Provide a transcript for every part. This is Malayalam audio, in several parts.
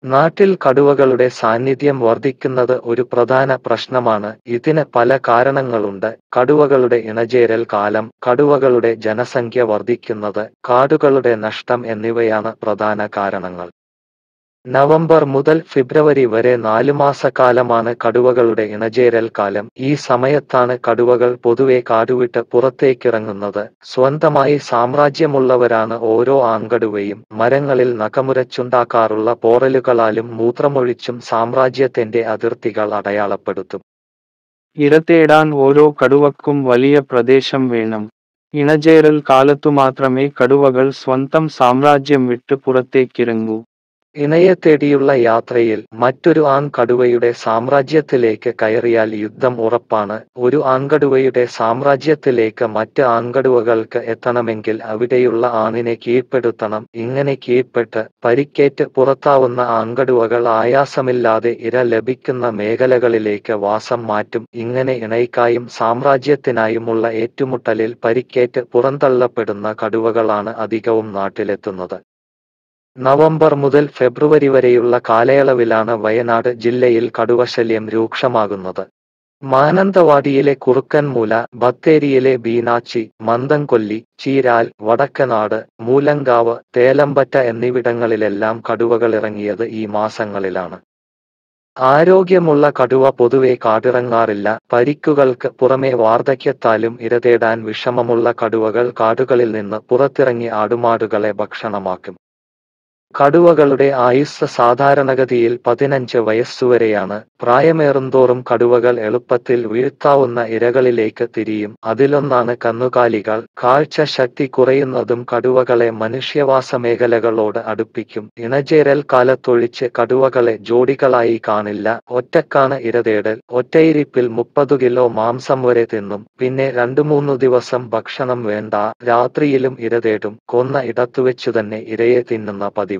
നാട്ടിൽ കടുവകളുടെ സാന്നിധ്യം വർദ്ധിക്കുന്നത് ഒരു പ്രധാന പ്രശ്നമാണ് ഇതിന് പല കാരണങ്ങളുണ്ട് കടുവകളുടെ ഇണചേരൽ കാലം കടുവകളുടെ ജനസംഖ്യ വർദ്ധിക്കുന്നത് കാടുകളുടെ നഷ്ടം എന്നിവയാണ് പ്രധാന കാരണങ്ങൾ നവംബർ മുതൽ ഫെബ്രുവരി വരെ നാലു മാസക്കാലമാണ് കടുവകളുടെ ഇണചേരൽ കാലം ഈ സമയത്താണ് കടുവകൾ പൊതുവെ കാടുവിട്ട് പുറത്തേക്കിറങ്ങുന്നത് സ്വന്തമായി സാമ്രാജ്യമുള്ളവരാണ് ഓരോ ആൺകടുവയും മരങ്ങളിൽ നഖമുരച്ചുണ്ടാക്കാറുള്ള പോറലുകളാലും മൂത്രമൊഴിച്ചും സാമ്രാജ്യത്തിന്റെ അതിർത്തികൾ അടയാളപ്പെടുത്തും ഇരതേടാൻ ഓരോ കടുവക്കും വലിയ പ്രദേശം വേണം ഇണചേരൽ കാലത്തു മാത്രമേ കടുവകൾ സ്വന്തം സാമ്രാജ്യം വിട്ട് പുറത്തേക്കിറങ്ങൂ ഇണയെ തേടിയുള്ള യാത്രയിൽ മറ്റൊരു ആൺകടുവയുടെ സാമ്രാജ്യത്തിലേക്ക് കയറിയാൽ യുദ്ധം ഉറപ്പാണ് ഒരു ആൺകടുവയുടെ സാമ്രാജ്യത്തിലേക്ക് മറ്റ് ആൺകടുവകൾക്ക് എത്തണമെങ്കിൽ അവിടെയുള്ള ആണിനെ കീഴ്പ്പെടുത്തണം ഇങ്ങനെ കീഴ്പ്പെട്ട് പരിക്കേറ്റ് പുറത്താവുന്ന ആൺകടുവകൾ ആയാസമില്ലാതെ ഇര ലഭിക്കുന്ന മേഖലകളിലേക്ക് വാസം മാറ്റും ഇങ്ങനെ ഇണയ്ക്കായും സാമ്രാജ്യത്തിനായുമുള്ള ഏറ്റുമുട്ടലിൽ പരിക്കേറ്റ് പുറന്തള്ളപ്പെടുന്ന കടുവകളാണ് അധികവും നാട്ടിലെത്തുന്നത് നവംബർ മുതൽ ഫെബ്രുവരി വരെയുള്ള കാലയളവിലാണ് വയനാട് ജില്ലയിൽ കടുവശല്യം രൂക്ഷമാകുന്നത് മാനന്തവാടിയിലെ കുറുക്കൻമൂല ബത്തേരിയിലെ ബീനാച്ചി മന്ദംകൊല്ലി ചീരാൽ വടക്കനാട് മൂലങ്കാവ് തേലമ്പറ്റ എന്നിവിടങ്ങളിലെല്ലാം കടുവകൾ ഇറങ്ങിയത് ഈ മാസങ്ങളിലാണ് ആരോഗ്യമുള്ള കടുവ പൊതുവെ കാടിറങ്ങാറില്ല പരിക്കുകൾക്ക് പുറമെ വാർദ്ധക്യത്താലും ഇരതേടാൻ വിഷമമുള്ള കടുവകൾ കാടുകളിൽ നിന്ന് പുറത്തിറങ്ങി ആടുമാടുകളെ ഭക്ഷണമാക്കും കടുവകളുടെ ആയുസ് സാധാരണഗതിയിൽ പതിനഞ്ച് വയസ്സുവരെയാണ് പ്രായമേറുന്തോറും കടുവകൾ എളുപ്പത്തിൽ വീഴ്ത്താവുന്ന ഇരകളിലേക്ക് തിരിയും അതിലൊന്നാണ് കന്നുകാലികൾ കാഴ്ച ശക്തി കുറയുന്നതും കടുവകളെ മനുഷ്യവാസ മേഖലകളോട് അടുപ്പിക്കും ഇണചേരൽ കാലത്തൊഴിച്ച് കടുവകളെ ജോഡികളായി കാണില്ല ഒറ്റക്കാണ് ഇരതേടൽ ഒറ്റയിരിപ്പിൽ മുപ്പതു കിലോ മാംസം വരെ തിന്നും പിന്നെ രണ്ടു മൂന്നു ദിവസം ഭക്ഷണം വേണ്ട രാത്രിയിലും ഇരതേടും കൊന്ന ഇടത്തുവെച്ചു തന്നെ ഇരയെ തിന്നുന്ന പതിവില്ല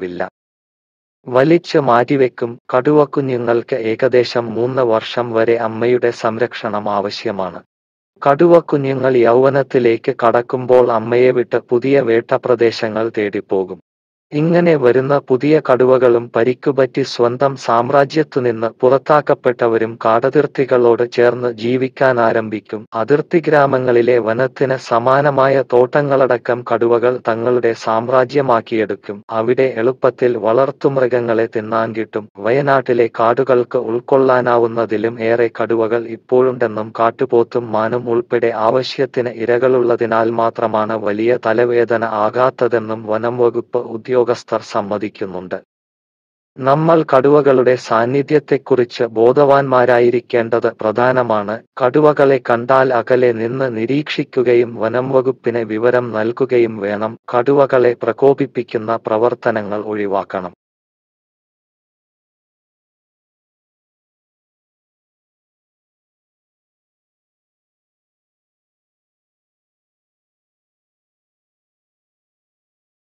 വലിച്ചു മാറ്റിവെക്കും കടുവക്കുഞ്ഞുങ്ങൾക്ക് ഏകദേശം മൂന്ന് വർഷം വരെ അമ്മയുടെ സംരക്ഷണം ആവശ്യമാണ് കടുവക്കുഞ്ഞുങ്ങൾ യൗവനത്തിലേക്ക് കടക്കുമ്പോൾ അമ്മയെ വിട്ട് പുതിയ വേട്ടപ്രദേശങ്ങൾ തേടിപ്പോകും ഇങ്ങനെ വരുന്ന പുതിയ കടുവകളും പരിക്കുപറ്റി സ്വന്തം സാമ്രാജ്യത്തുനിന്ന് പുറത്താക്കപ്പെട്ടവരും കാടതിർത്തികളോട് ചേർന്ന് ജീവിക്കാൻ ആരംഭിക്കും അതിർത്തി ഗ്രാമങ്ങളിലെ വനത്തിന് സമാനമായ തോട്ടങ്ങളടക്കം കടുവകൾ തങ്ങളുടെ സാമ്രാജ്യമാക്കിയെടുക്കും അവിടെ എളുപ്പത്തിൽ വളർത്തുമൃഗങ്ങളെ തിന്നാൻ കിട്ടും വയനാട്ടിലെ കാടുകൾക്ക് ഉൾക്കൊള്ളാനാവുന്നതിലും ഏറെ കടുവകൾ ഇപ്പോഴുണ്ടെന്നും കാട്ടുപോത്തും മാനും ഉൾപ്പെടെ ആവശ്യത്തിന് ഇരകളുള്ളതിനാൽ മാത്രമാണ് വലിയ തലവേദന ആകാത്തതെന്നും വനം വകുപ്പ് ഉദ്യോഗസ്ഥർ സമ്മതിക്കുന്നുണ്ട് നമ്മൾ കടുവകളുടെ സാന്നിധ്യത്തെക്കുറിച്ച് ബോധവാന്മാരായിരിക്കേണ്ടത് പ്രധാനമാണ് കടുവകളെ കണ്ടാൽ അകലെ നിന്ന് നിരീക്ഷിക്കുകയും വനം വകുപ്പിന് വിവരം നൽകുകയും വേണം കടുവകളെ പ്രകോപിപ്പിക്കുന്ന പ്രവർത്തനങ്ങൾ ഒഴിവാക്കണം